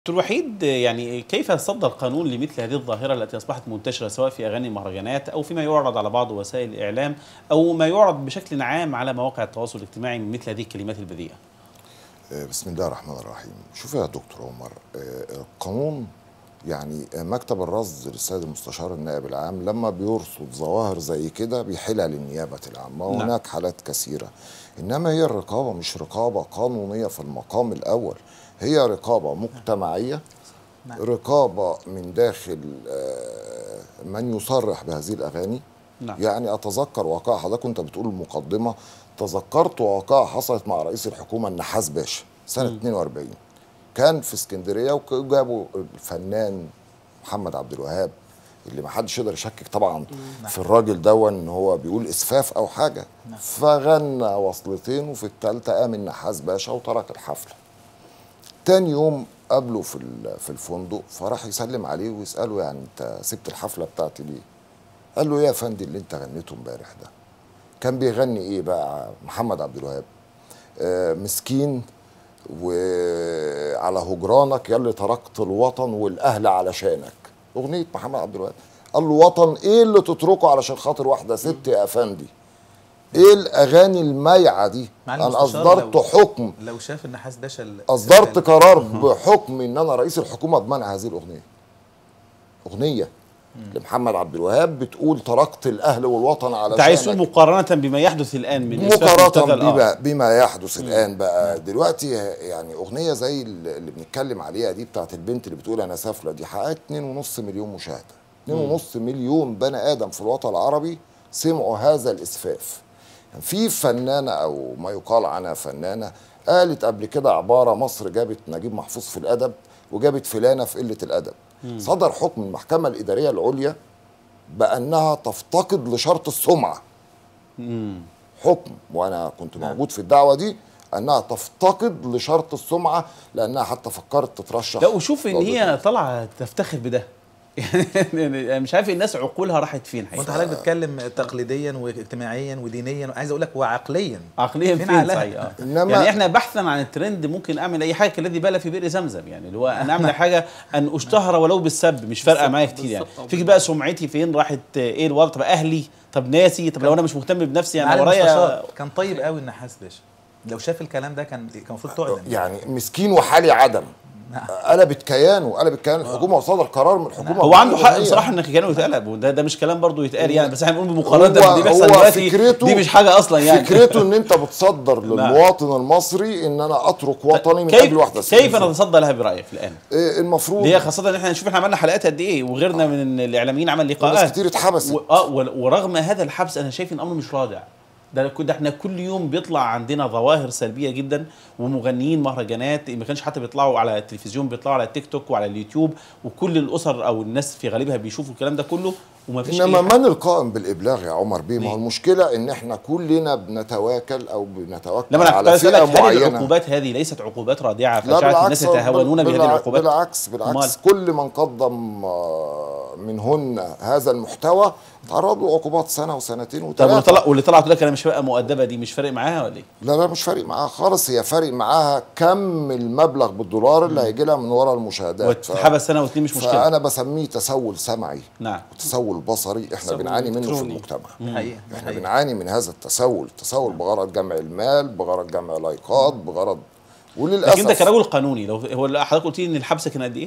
دكتور وحيد يعني كيف يصدر قانون لمثل هذه الظاهرة التي أصبحت منتشرة سواء في أغاني المهرجانات أو فيما يعرض على بعض وسائل الإعلام أو ما يعرض بشكل عام على مواقع التواصل الاجتماعي من مثل هذه الكلمات البذيئة بسم الله الرحمن الرحيم شوف يا دكتور عمر القانون يعني مكتب الرصد للسيد المستشار النائب العام لما بيرصد ظواهر زي كده بيحيلها للنيابة العامة وهناك حالات كثيرة إنما هي الرقابة مش رقابة قانونية في المقام الأول هي رقابة مجتمعية رقابة من داخل من يصرح بهذه الأغاني نعم. يعني أتذكر واقعة حضرتك كنت بتقول المقدمة تذكرت واقعة حصلت مع رئيس الحكومة النحاس باشا سنة م. 42 كان في اسكندرية وجابوا الفنان محمد عبد الوهاب اللي ما حدش يقدر يشكك طبعا في الراجل دون ان هو بيقول اسفاف او حاجه فغنى وصلتين وفي الثالثه قام النحاس باشا وترك الحفله تاني يوم قابله في في الفندق فراح يسلم عليه ويساله يعني انت سبت الحفله بتاعتي ليه؟ قال له ايه يا فندم اللي انت غنيته امبارح ده؟ كان بيغني ايه بقى محمد عبد الوهاب؟ آه مسكين وعلى هجرانك يلي تركت الوطن والاهل علشانك اغنيه محمد عبد الوهاب قال له وطن ايه اللي تتركه علشان خاطر واحده ست يا افندي ايه الاغاني المايعه دي انا اصدرت لو حكم لو شاف النحاس باشا اصدرت قرار بحكم ان انا رئيس الحكومه بمنع هذه الاغنيه اغنيه لمحمد عبد الوهاب بتقول تركت الاهل والوطن على انت عايز تقول مقارنه بما يحدث الان من مقارنه بما, بما يحدث الان بقى دلوقتي يعني اغنيه زي اللي بنتكلم عليها دي بتاعت البنت اللي بتقول انا سافله دي حققت 2.5 مليون مشاهده 2.5 مليون بني ادم في الوطن العربي سمعوا هذا الاسفاف في فنانه او ما يقال عنها فنانه قالت قبل كده عباره مصر جابت نجيب محفوظ في الادب وجابت فلانه في قله الادب مم. صدر حكم المحكمه الاداريه العليا بانها تفتقد لشرط السمعه مم. حكم وانا كنت موجود في الدعوه دي انها تفتقد لشرط السمعه لانها حتى فكرت تترشح لا وشوف ان هي طالعه تفتخر بده يعني مش عارف الناس عقولها راحت فين وانت حضرتك بتتكلم تقليديا واجتماعيا ودينيا عايز اقول لك وعقليا عقليا فين, فين صحيح آه. إنما يعني احنا بحثا عن الترند ممكن اعمل اي حاجه كالذي بال في بئر زمزم يعني اللي هو انا اعمل حاجه ان اشتهر ولو بالسب مش فارقه معايا كتير يعني فكره بقى سمعتي فين راحت ايه الوضع طب اهلي طب ناسي طب لو انا مش مهتم بنفسي يعني ورايا كان طيب قوي النحاس باشا لو شاف الكلام ده كان كان المفروض تعدم يعني مسكين وحالي عدم قلبت كيانه قلبت كيان الحكومه وصدر قرار من الحكومه هو عنده حق بصراحه ان كيانه يتقلب وده ده مش كلام برضه يتقال يعني بس احنا بنقول بمقارنه باللي بيحصل دلوقتي دي مش حاجه اصلا يعني فكرته ان انت بتصدر للمواطن المصري ان انا اترك وطني من اجل واحده ست كيف نتصدى لها برايك الان؟ إيه المفروض هي خاصه ان احنا نشوف احنا عملنا حلقات قد ايه وغيرنا من الاعلاميين عمل لقاءات ناس كتير اتحبست اه ورغم هذا الحبس انا شايف ان الامر مش رادع ده كده احنا كل يوم بيطلع عندنا ظواهر سلبيه جدا ومغنيين مهرجانات ما كانش حتى بيطلعوا على التلفزيون بيطلعوا على التيك توك وعلى اليوتيوب وكل الاسر او الناس في غالبها بيشوفوا الكلام ده كله وما فيش انما من القائم بالابلاغ يا عمر بيه ما هو المشكله ان احنا كلنا بنتواكل او بنتوكل لما على فئه هل معينه العقوبات هذه ليست عقوبات رادعه فجعلت الناس يتهاونون بهذه العقوبات بالعكس بالعكس مال. كل من قدم منهن هذا المحتوى تعرضوا لعقوبات سنه وسنتين وثلاثه طب طلع واللي طلعت لك انا مش بقى مؤدبه دي مش فارق معاها ولا ايه؟ لا لا مش فارق معاها خالص هي فارق معاها كم المبلغ بالدولار اللي هيجي لها من ورا المشاهدات وتتحبس سنه واثنين مش مشكله فانا بسميه تسول سمعي نعم وتسول بصري احنا بنعاني منه في المجتمع حقيقة. احنا حقيقة. بنعاني من هذا التسول التسول بغرض جمع المال بغرض جمع لايكات بغرض وللاسف لكن انت كرجل قانوني لو هو حضرتك قلت لي ان الحبس كان قد ايه؟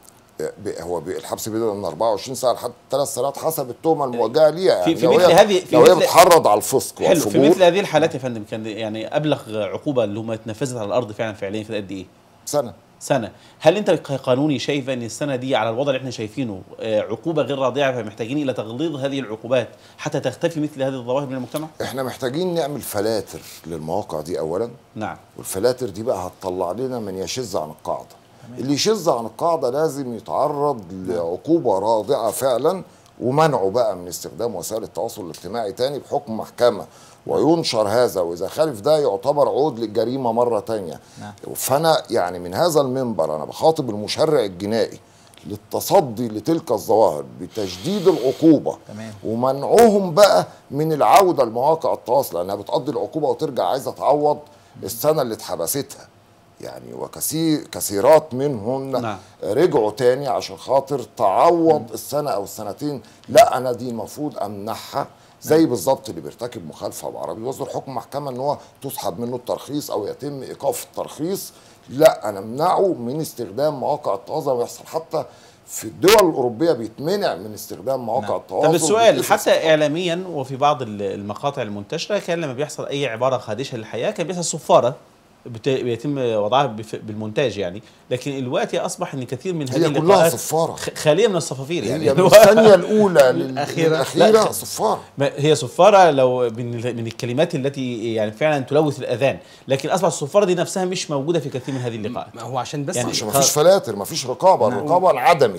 هو الحبس بيبدا من 24 ساعه لحد ثلاث سنوات حسب التهمه الموجهه ليها يعني في, في مثل هذه في لو هي بتحرض على الفسق حلو في مثل هذه الحالات يا فندم كان يعني ابلغ عقوبه اللي هم اتنفذت على الارض فعلا فعليا في قد ايه؟ سنه سنه هل انت كقانوني شايف ان السنه دي على الوضع اللي احنا شايفينه عقوبه غير رادعه فمحتاجين الى تغليظ هذه العقوبات حتى تختفي مثل هذه الظواهر من المجتمع احنا محتاجين نعمل فلاتر للمواقع دي اولا نعم والفلاتر دي بقى هتطلع لنا من يشذ عن القاعده اللي يشذ عن القاعده لازم يتعرض لعقوبه رادعه فعلا ومنعه بقى من استخدام وسائل التواصل الاجتماعي تاني بحكم محكمه وينشر هذا واذا خالف ده يعتبر عود للجريمه مره تانية نعم. فانا يعني من هذا المنبر انا بخاطب المشرع الجنائي للتصدي لتلك الظواهر بتشديد العقوبه تمام. ومنعهم بقى من العوده لمواقع التواصل لانها بتقضي العقوبه وترجع عايزه تعوض السنه اللي اتحبستها يعني وكثير كثيرات منهن نعم. رجعوا تاني عشان خاطر تعوض السنه او السنتين لا انا دي المفروض امنحها زي بالظبط اللي بيرتكب مخالفه بعربي يصدر حكم محكمه ان هو تسحب منه الترخيص او يتم ايقاف الترخيص لا انا امنعه من استخدام مواقع التواصل ويحصل حتى في الدول الاوروبيه بيتمنع من استخدام مواقع التواصل طب السؤال بتقفل حتى اعلاميا وفي بعض ال- المقاطع المنتشره كان لما بيحصل اي عباره خادشه للحياه كان بيحصل صفاره بت- بيتم وضعها بف- بالمونتاج يعني لكن الوقت اصبح ان كثير من هذه هي كلها اللقاءات صفاره خ- خاليه من الصفافير يعني هي من هو- الثانيه الاولى لل- الأخيرة. للاخيره لا. صفاره ما هي صفاره لو من ال- من الكلمات التي يعني فعلا تلوث الاذان لكن اصبح الصفاره دي نفسها مش موجوده في كثير من هذه اللقاءات ما هو عشان بس يعني عشان ما خ- فيش فلاتر ما فيش رقابه الرقابه انعدمت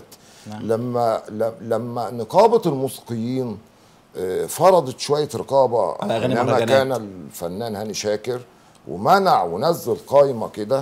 لما ل- لما نقابه الموسيقيين آه، فرضت شويه رقابه على أغاني انما مهرجانات. كان الفنان هاني شاكر ومنع ونزل قائمه كده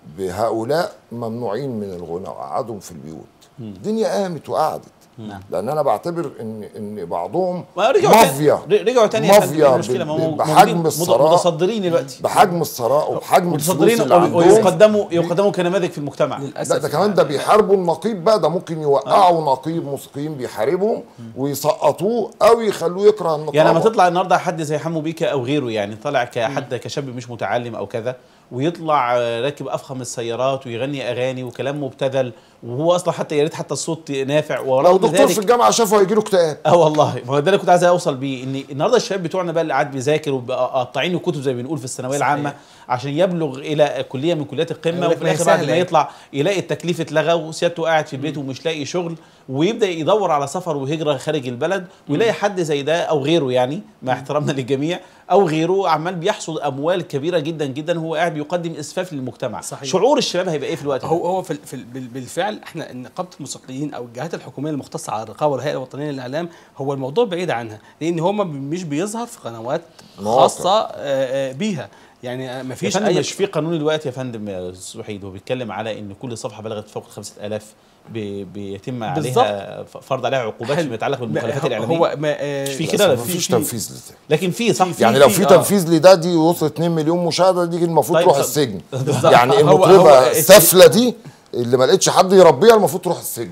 بهؤلاء ممنوعين من الغنى وقعدهم في البيوت الدنيا قامت وقعدت لان انا بعتبر ان ان بعضهم ما رجعوا مافيا تاني رجعوا تاني يا فندم، مافيا إيه المشكله ما ب- هو بحجم موجودين مت- الثراء متصدرين دلوقتي بحجم الثراء وبحجم الفلوس متصدرين اللي و- عندهم ويقدموا يقدموا كنماذج في المجتمع للاسف لا ده كمان ده بيحاربوا النقيب بقى ده ممكن يوقعوا نقيب موسيقيين بيحاربهم ويسقطوه او يخلوه يكره النقابه يعني لما تطلع النهارده حد زي حمو بيكا او غيره يعني طالع كحد كشاب مش متعلم او كذا ويطلع آه، راكب افخم السيارات ويغني اغاني وكلام مبتذل وهو اصلا حتى يا ريت حتى الصوت نافع لو ورغم دكتور في ذلك الجامعه شافه هيجي له اكتئاب اه والله ما هو ده اللي كنت عايز اوصل بيه ان النهارده الشباب بتوعنا بقى اللي قاعد بيذاكر وقاطعين الكتب زي ما بنقول في الثانويه صحيح. العامه عشان يبلغ الى كليه من كليات القمه يقول لك وفي ما هي الاخر بعد سهلة ما يعني. يطلع يلاقي التكليف اتلغى وسيادته قاعد في البيت ومش لاقي شغل ويبدا يدور على سفر وهجره خارج البلد ويلاقي حد زي ده او غيره يعني مع احترامنا للجميع او غيره عمال بيحصد اموال كبيره جدا جدا هو قاعد بيقدم اسفاف للمجتمع صحيح. شعور الشباب هيبقى ايه في الوقت ده؟ هو هو في ال- في ال- بال- بالفعل احنا نقابه الموسيقيين او الجهات الحكوميه المختصه على الرقابه والهيئه الوطنيه للاعلام هو الموضوع بعيد عنها لان هو ما بي- مش بيظهر في قنوات مواقع. خاصه آه، آه، بيها يعني ما يا فيش فندم اي مش في قانون الوقت يا فندم يا استاذ وحيد هو بيتكلم على ان كل صفحه بلغت فوق 5000 بي بيتم عليها ف- فرض عليها عقوبات حلو. فيما يتعلق ما- بالمخالفات هو- الاعلاميه هو ما آه، مش في للأسف كده ولا ما في فيش في- تنفيذ لده لكن في صح يعني لو في- في آه. تنفيذ لده دي وصل 2 مليون مشاهده دي المفروض طيب، تروح طب- السجن بالظبط. يعني هو- هو المطربه الس- السافله دي اللي ما لقيتش حد يربيها المفروض تروح السجن